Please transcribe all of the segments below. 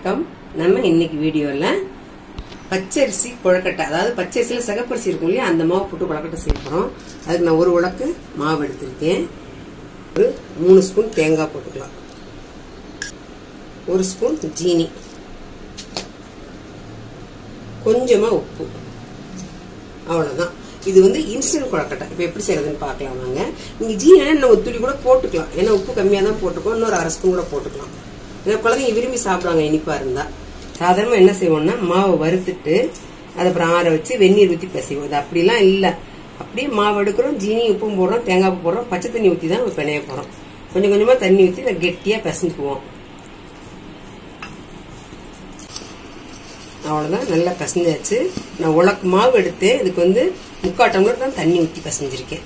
வணக்கம் நம்ம இன்னைக்கு வீடியோல பச்சரிசி கொழக்கட்டை அதாவது பச்சரிசியில சிகப்பரிசி இருக்கும் இல்லையா அந்த மாவு போட்டு கொழக்கட்டை செய்ய போறோம் அதுக்கு நான் ஒரு உலக்கு மாவு எடுத்திருக்கேன் ஒரு மூணு ஸ்பூன் தேங்காய் போட்டுக்கலாம் ஒரு ஸ்பூன் ஜீனி கொஞ்சமா உப்பு அவ்வளவுதான் இது வந்து இன்ஸ்டன்ட் கொழக்கட்டை இப்போ எப்படி செய்யறதுன்னு பார்க்கலாம் வாங்க நீங்க ஜீனி இன்னும் ஒரு துளி கூட போட்டுக்கலாம் ஏன்னா உப்பு கம்மியாக தான் போட்டுக்கோ இன்னொரு அரை ஸ்பூன் கூட போட்டுக்கலாம் ஏன்னா குழந்தைங்க விரும்பி சாப்பிடுவாங்க இனிப்பா இருந்தா சாதாரணமாக என்ன செய்வோம்னா மாவை வறுத்துட்டு அதை அப்புறம் ஆற வச்சு வெந்நீர் ஊற்றி பிசைவோம் இது அப்படிலாம் இல்லை அப்படியே மாவு எடுக்கிறோம் ஜீனி உப்பும் போடுறோம் தேங்காய் பூ போடுறோம் பச்சை தண்ணி ஊற்றி தான் பிணைய போகிறோம் கொஞ்சம் கொஞ்சமாக தண்ணி ஊற்றி இதை கெட்டியாக பிசைஞ்சுக்குவோம் அவ்வளோதான் நல்லா பிசைஞ்சாச்சு நான் உலக்கு மாவு எடுத்து இதுக்கு வந்து முக்கால் டம்ளர் தான் தண்ணி ஊற்றி பிசைஞ்சிருக்கேன்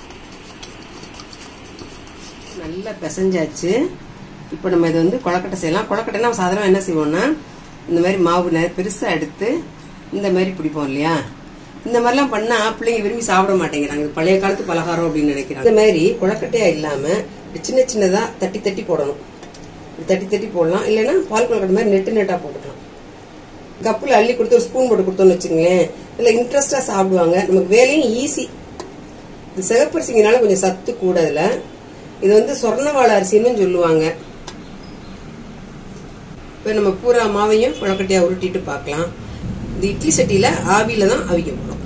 நல்லா பிசைஞ்சாச்சு இப்போ நம்ம இதை வந்து கொழக்கட்டை செய்யலாம் கொழக்கட்டைனா சாதாரணமாக என்ன செய்வோம்னா இந்த மாதிரி மாவு நிறைய பெருசாக எடுத்து இந்த மாதிரி பிடிப்போம் இல்லையா இந்த மாதிரிலாம் பண்ணா பிள்ளைங்க விரும்பி சாப்பிட மாட்டேங்கிறாங்க இது பழைய காலத்து பலகாரம் அப்படின்னு நினைக்கிறாங்க இந்த மாதிரி கொழக்கட்டையா இல்லாம சின்ன சின்னதா தட்டி தட்டி போடணும் தட்டி தட்டி போடலாம் இல்லைன்னா பால் கொழக்கட்டை மாதிரி நெட்டு நெட்டா போட்டுக்கலாம் கப்பில் அள்ளி கொடுத்து ஒரு ஸ்பூன் போட்டு கொடுத்தோம்னு வச்சுங்களேன் இல்லை இன்ட்ரெஸ்டா சாப்பிடுவாங்க நமக்கு வேலையும் ஈஸி இது சிகப்பரிசிங்கனால கொஞ்சம் சத்து கூட இதுல இது வந்து சொர்ணவாழ அரிசின்னு சொல்லுவாங்க இப்போ நம்ம பூரா மாவையும் கொழக்கட்டையா உருட்டிட்டு பார்க்கலாம் இந்த இட்லி சட்டியில ஆவியில தான் அவிக்க போறோம்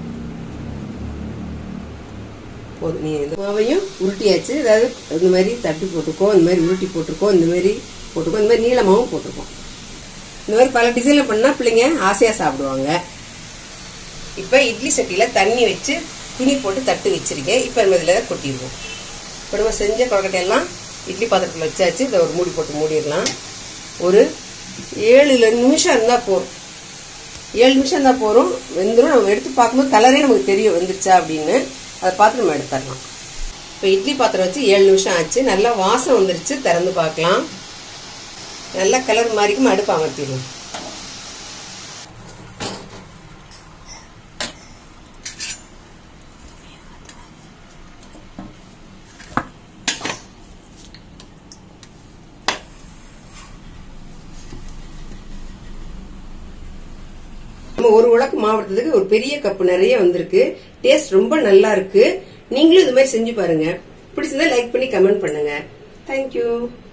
போதும் நீ இந்த மாவையும் உருட்டியாச்சு அதாவது இந்த மாதிரி தட்டி போட்டுக்கோ இந்த மாதிரி உருட்டி போட்டிருக்கோம் இந்த மாதிரி போட்டுக்கோ இந்த மாதிரி நீளமாவும் போட்டிருக்கோம் இந்த மாதிரி பல டிசைன்ல பண்ணா பிள்ளைங்க ஆசையா சாப்பிடுவாங்க இப்ப இட்லி சட்டியில தண்ணி வச்சு துணி போட்டு தட்டு வச்சிருக்கேன் இப்ப நம்ம இதுல கொட்டிடுவோம் இப்ப நம்ம செஞ்ச கொழக்கட்டையெல்லாம் இட்லி பாத்திரத்துல வச்சாச்சு இதை ஒரு மூடி போட்டு மூடிடலாம் ஒரு ஏழு நிமிஷம் இருந்தா போதும் ஏழு நிமிஷம் இருந்தா போறோம் வெந்துடும் நம்ம எடுத்து பார்க்கும்போது கலரே நமக்கு தெரியும் வெந்துருச்சா அப்படின்னு அதை பார்த்து நம்ம எடுத்துடலாம் இப்போ இட்லி பாத்திரம் வச்சு ஏழு நிமிஷம் ஆச்சு நல்லா வாசம் வந்துருச்சு திறந்து பார்க்கலாம் நல்லா கலர் மாதிரிக்கும் அடுப்பு அமர்த்திடுவோம் நம்ம ஒரு உலக்கு மாவட்டத்துக்கு ஒரு பெரிய கப்பு நிறைய வந்திருக்கு டேஸ்ட் ரொம்ப நல்லா இருக்கு நீங்களும் இது மாதிரி செஞ்சு பாருங்க பிடிச்சிருந்தா லைக் பண்ணி கமெண்ட் பண்ணுங்க தேங்க்யூ